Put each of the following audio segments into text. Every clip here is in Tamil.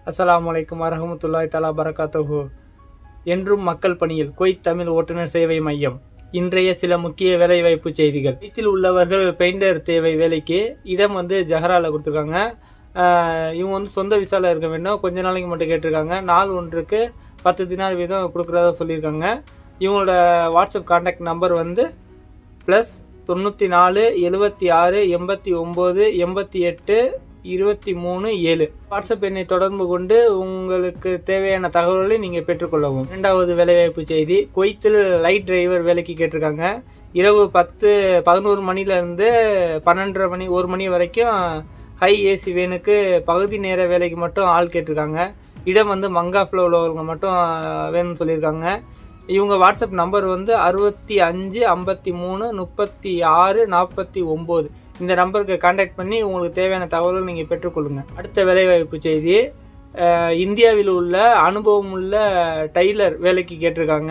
அஸ்ஸலாமு அலைக்கும் வரஹமத்துல்லாஹி தலா பரகாத்துஹு என்றும் மக்கள் பணியில் குவைத் தமிழ் ஓட்டுநர் சேவை மையம் இன்றைய சில முக்கிய வேலைவாய்ப்பு செய்திகள் வீட்டில் உள்ளவர்கள் பெயிண்டர் தேவை வேலைக்கு இடம் வந்து ஜஹரால கொடுத்துருக்காங்க ஆஹ் இவங்க வந்து சொந்த விசால இருக்க வேண்டும் கொஞ்ச நாளைக்கு மட்டும் கேட்டிருக்காங்க நாள் ஒன்றுக்கு பத்து தினார் வீதம் கொடுக்குறதா சொல்லியிருக்காங்க இவங்களோட வாட்ஸ்அப் கான்டாக்ட் நம்பர் வந்து ப்ளஸ் தொண்ணூற்றி நாலு எழுபத்தி ஆறு எண்பத்தி ஒம்பது எண்பத்தி எட்டு இருபத்தி மூணு ஏழு வாட்ஸ்அப் எண்ணை தொடர்பு கொண்டு உங்களுக்கு தேவையான தகவல்களை நீங்கள் பெற்றுக்கொள்ளவும் இரண்டாவது வேலைவாய்ப்பு செய்தி குவைத்தில் லைட் டிரைவர் வேலைக்கு கேட்டிருக்காங்க இரவு பத்து பதினோரு மணிலேருந்து பன்னெண்டரை மணி ஒரு மணி வரைக்கும் ஹை ஏசி வேனுக்கு பகுதி நேர வேலைக்கு மட்டும் ஆள் கேட்டிருக்காங்க இடம் வந்து மங்காஃபில் உள்ளவங்க மட்டும் வேணும்னு சொல்லியிருக்காங்க இவங்க வாட்ஸ்அப் நம்பர் வந்து அறுபத்தி அஞ்சு ஐம்பத்தி மூணு முப்பத்தி ஆறு நாற்பத்தி ஒம்பது இந்த நம்பருக்கு காண்டாக்ட் பண்ணி உங்களுக்கு தேவையான தகவல்கள் நீங்கள் பெற்றுக்கொள்ளுங்க அடுத்த வேலைவாய்ப்பு செய்தி அஹ், இந்தியாவில் உள்ள அனுபவம் உள்ள டைலர் வேலைக்கு கேட்டிருக்காங்க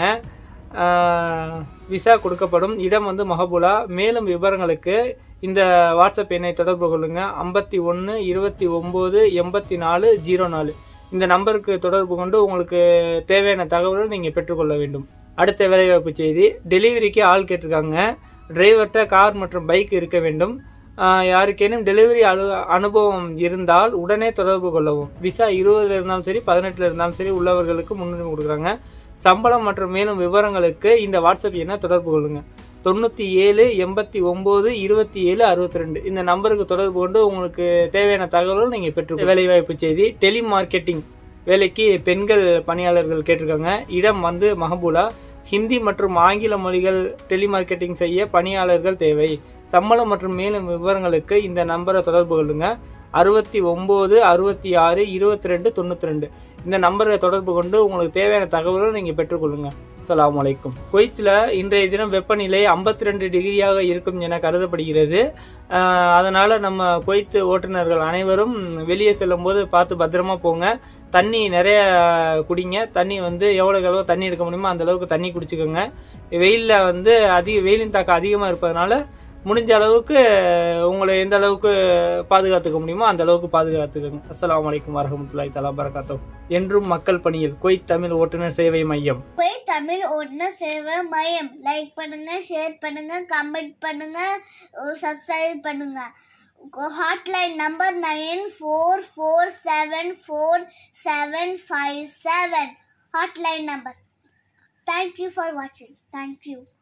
அஹ், விசா கொடுக்கப்படும் இடம் வந்து மஹபுலா மேலும் விவரங்களுக்கு இந்த வாட்ஸ்அப் எண்ணை தொடர்பு கொள்ளுங்க ஐம்பத்தி ஒன்று இருபத்தி ஒம்பது எண்பத்தி நாலு ஜீரோ நாலு இந்த நம்பருக்கு தொடர்பு கொண்டு உங்களுக்கு தேவையான தகவல்கள் நீங்கள் பெற்றுக்கொள்ள வேண்டும் அடுத்த வேலைவாய்ப்பு செய்தி டெலிவரிக்கு ஆள் கேட்டிருக்காங்க டிரைவர்கிட்ட கார் மற்றும் பைக் இருக்க வேண்டும் ஆஹ் யாருக்கேனும் டெலிவரி அனு அனுபவம் இருந்தால் உடனே தொடர்பு கொள்ளவும் விசா இருபதுல இருந்தாலும் சரி பதினெட்டுல இருந்தாலும் சரி உள்ளவர்களுக்கு முன்னுரிமை கொடுக்குறாங்க சம்பளம் மற்றும் மேலும் விவரங்களுக்கு இந்த வாட்ஸ்அப் எண்ணை தொடர்பு கொள்ளுங்க தொண்ணூற்றி ஏழு எண்பத்தி ஒம்பது இருபத்தி ஏழு அறுபத்தி ரெண்டு இந்த நம்பருக்கு தொடர்பு கொண்டு உங்களுக்கு தேவையான தகவல்கள் நீங்கள் பெற்று வேலைவாய்ப்பு செய்தி டெலி மார்க்கெட்டிங் வேலைக்கு பெண்கள் பணியாளர்கள் கேட்டிருக்காங்க இடம் வந்து மஹபூலா ஹிந்தி மற்றும் ஆங்கில மொழிகள் டெலிமார்க்கெட்டிங் செய்ய பணியாளர்கள் தேவை சம்பளம் மற்றும் மேலும் விவரங்களுக்கு இந்த நம்பரை தொடர்பு கொள்ளுங்க அறுபத்தி ஒம்பது அறுபத்தி ஆறு இருபத்தி ரெண்டு தொண்ணூற்றி ரெண்டு இந்த நம்பரை தொடர்பு கொண்டு உங்களுக்கு தேவையான தகவல்கள் நீங்கள் பெற்றுக்கொள்ளுங்க அஸ்ஸலாமு அலைக்கும் குவைத்தில் இன்றைய தினம் வெப்பநிலை 52 ரெண்டு டிகிரியாக இருக்கும் என கருதப்படுகிறது ஆஹ் அதனால நம்ம குவைத்து ஓட்டுநர்கள் அனைவரும் வெளியே செல்லும் போது பார்த்து பத்திரமா போங்க தண்ணி நிறைய குடிங்க தண்ணி வந்து எவ்வளோக்கு எவ்வளோ தண்ணி எடுக்க முடியுமோ அந்த அளவுக்கு தண்ணி குடிச்சுக்கோங்க வெயிலில் வந்து அதிக வெயிலின் தாக்கம் அதிகமாக இருப்பதனால முடிஞ்ச அளவுக்கு உங்களை எந்த அளவுக்கு பாதுகாத்துக்க முடியுமோ அந்த அளவுக்கு பாதுகாத்துக்கோங்க அஸ்ஸலாமு அலைக்கும் வரஹமத்துல்லாஹி தலா பரகாத்தோ என்றும் மக்கள் பணியில் குவைத் தமிழ் ஓட்டுநர் சேவை மையம் போய் தமிழ் ஒன்று சேவை மையம் லைக் பண்ணுங்க ஷேர் பண்ணுங்க கமெண்ட் பண்ணுங்க சப்ஸ்கிரைப் பண்ணுங்க hotline number nine four four seven four seven five seven hotline number thank you for வாட்சிங் தேங்க்யூ